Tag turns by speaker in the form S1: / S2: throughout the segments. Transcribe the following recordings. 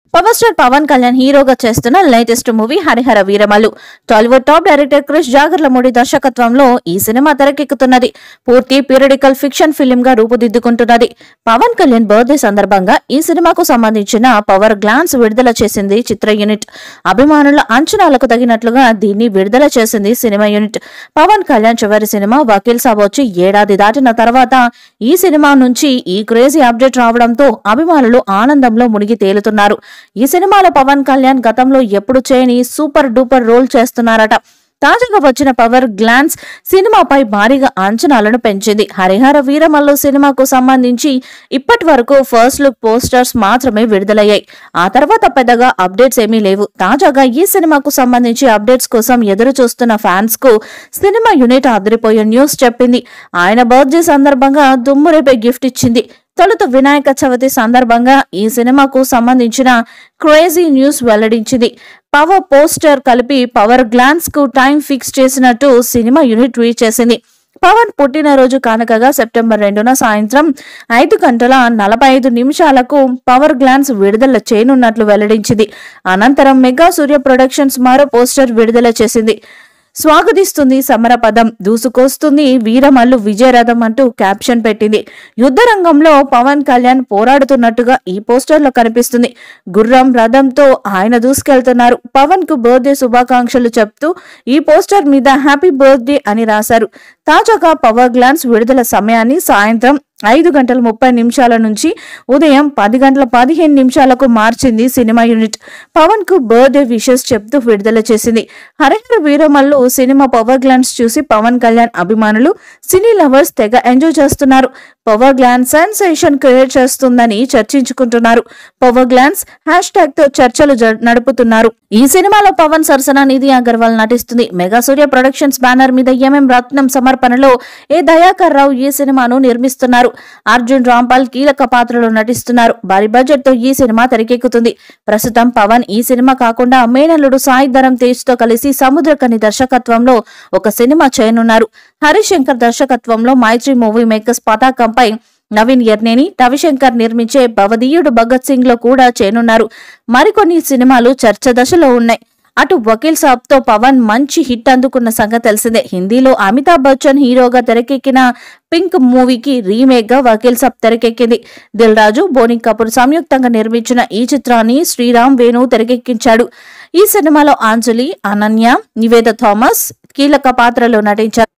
S1: power star Pawan Kalyan హీరోగా చేస్తున్న latest movie Harihara Veeramallu Tollywood top director Krish Jagarlamudi దర్శకత్వంలో ఈ సినిమా తెరకెక్కుతున్నది పూర్తి పీరియడికల్ ఫిక్షన్ ఫిల్మ్ గా రూపుదిద్దుకుంటున్నది పవన్ కళ్యాణ్ బర్త్డే సందర్భంగా ఈ సినిమాకు సంబంధించిన పవర్ గ్లాన్స్ విడుదల చేసింది చిత్ర యూనిట్ అభిమానుల అంచనాలకు తగినట్లుగా దీన్ని విడుదల చేసింది సినిమా యూనిట్ పవన్ కళ్యాణ్ చివరి సినిమా వకీల్ సాబ్ వచ్చి ఏడాది దాటిన తర్వాత ఈ సినిమా నుంచి ఈ క్రేజీ అప్డేట్ రావడంతో అభిమానులు ఆనందంలో మునిగి తేలుతున్నారు ఈ సినిమాలో పవన్ కళ్యాణ్ గతంలో ఎప్పుడు చేయని సూపర్ డూపర్ రోల్ చేస్తున్నారట తాజాగా వచ్చిన పవర్ గ్లాన్స్ సినిమాపై భారీగా అంచనాలను పెంచింది హరిహర వీరమల్లు సినిమాకు సంబంధించి ఇప్పటి వరకు ఫస్ట్ లుక్ పోస్టర్స్ మాత్రమే విడుదలయ్యాయి ఆ తర్వాత పెద్దగా అప్డేట్స్ ఏమీ లేవు తాజాగా ఈ సినిమాకు సంబంధించి అప్డేట్స్ కోసం ఎదురు చూస్తున్న ఫ్యాన్స్ కు సినిమా యూనిట్ అదిరిపోయే న్యూస్ చెప్పింది ఆయన బర్త్డే సందర్భంగా దుమ్మురేపే గిఫ్ట్ ఇచ్చింది తొలుత వినాయక చవితి సందర్భంగా ఈ సినిమాకు సంబంధించిన క్రేజీ న్యూస్ వెల్లడించింది పవర్ పోస్టర్ కలిపి పవర్ గ్లాన్స్ కు టైం ఫిక్స్ చేసినట్టు సినిమా యూనిట్ ట్వీట్ చేసింది పవన్ పుట్టినరోజు కానుకగా సెప్టెంబర్ రెండున సాయంత్రం ఐదు గంటల నలభై ఐదు నిమిషాలకు పవర్ గ్లాన్స్ విడుదల చేయనున్నట్లు వెల్లడించింది అనంతరం మెగా సూర్య ప్రొడక్షన్స్ మరో పోస్టర్ విడుదల చేసింది స్వాగతిస్తుంది సమరపదం దూసుకొస్తుంది వీరమల్లు విజయరథం అంటూ క్యాప్షన్ పెట్టింది యుద్ధ రంగంలో పవన్ కళ్యాణ్ పోరాడుతున్నట్టుగా ఈ పోస్టర్లో కనిపిస్తుంది గుర్రం రథంతో ఆయన దూసుకెళ్తున్నారు పవన్ కు బర్త్డే శుభాకాంక్షలు చెప్తూ ఈ పోస్టర్ మీద హ్యాపీ బర్త్డే అని రాశారు తాజాగా పవర్ గ్లాన్స్ విడుదల సమయాన్ని సాయంత్రం ఐదు గంటల ముప్పై నిమిషాల నుంచి ఉదయం పది గంటల పదిహేను నిమిషాలకు మార్చింది సినిమా యూనిట్ పవన్ కు బర్త్డే విషెస్ చెప్తూ విడుదల చేసింది హరిహర వీరమల్లు సినిమా పవర్ గ్లాన్స్ చూసి పవన్ కళ్యాణ్ అభిమానులు సినీ లవర్స్ తెగ ఎంజాయ్ చేస్తున్నారు పవర్ గ్లాన్స్ సెన్సేషన్ క్రియేట్ చేస్తుందని చర్చించుకుంటున్నారు పవర్ గ్లాన్స్ హ్యాష్ ట్యాగ్ తో చర్చలు జ- నడుపుతున్నారు ఈ సినిమాలో పవన్ సరసన నిధి అగర్వాల్ నటిస్తుంది మెగా సూర్య ప్రొడక్షన్స్ బ్యానర్ మీద ఎంఎం రత్నం సమర్పణలో ఏ దయాకర్ రావు ఈ సినిమాను నిర్మిస్తున్నారు అర్జున్ రాంపాల్ కీలక పాత్రలో నటిస్తున్నారు భారీ బడ్జెట్ తో ఈ సినిమా తెరకెక్కుతుంది ప్రస్తుతం పవన్ ఈ సినిమా కాకుండా మేనల్లుడు సాయి ధరం తేజ్ తో కలిసి సముద్రకని దర్శకత్వంలో ఒక సినిమా చేయనున్నారు హరిశంకర్ దర్శకత్వంలో మైత్రి మూవీ మేకర్స్ పతాకంపై నవీన్ ఎర్నేని రవిశంకర్ నిర్మించే భవదీయుడు భగత్ సింగ్ లో కూడా చేయనున్నారు మరికొన్ని సినిమాలు చర్చ దశలో ఉన్నాయి అటు వకీల్ సాబ్ తో పవన్ మంచి హిట్ అందుకున్న సంగతి తెలిసిందే హిందీలో అమితాబ్ బచ్చన్ హీరోగా తెరకెక్కిన పింక్ మూవీకి రీమేక్ గా వకీల్ సాబ్ తెరకెక్కింది దిల్ రాజు బోని కపూర్ సంయుక్తంగా నిర్మించిన ఈ చిత్రాన్ని శ్రీరామ్ వేణు తెరకెక్కించాడు ఈ సినిమాలో అంజలి అనన్య నివేద థామస్ కీలక పాత్రలో నటించారు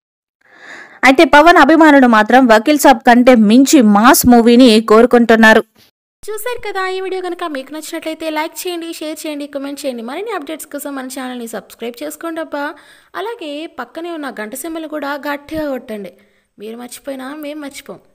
S1: అయితే పవన్ అభిమానులు మాత్రం వకీల్ సాబ్ కంటే మించి మాస్ మూవీని కోరుకుంటున్నారు
S2: చూశారు కదా ఈ వీడియో కనుక మీకు నచ్చినట్లయితే లైక్ చేయండి షేర్ చేయండి కామెంట్ చేయండి మరిన్ని అప్డేట్స్ కోసం మన ఛానల్ని సబ్స్క్రైబ్ చేసుకోండి అబ్బా అలాగే పక్కనే ఉన్న గంట సింబల్ కూడా గట్టిగా కొట్టండి మీరు మర్చిపోయినా మేము మర్చిపోం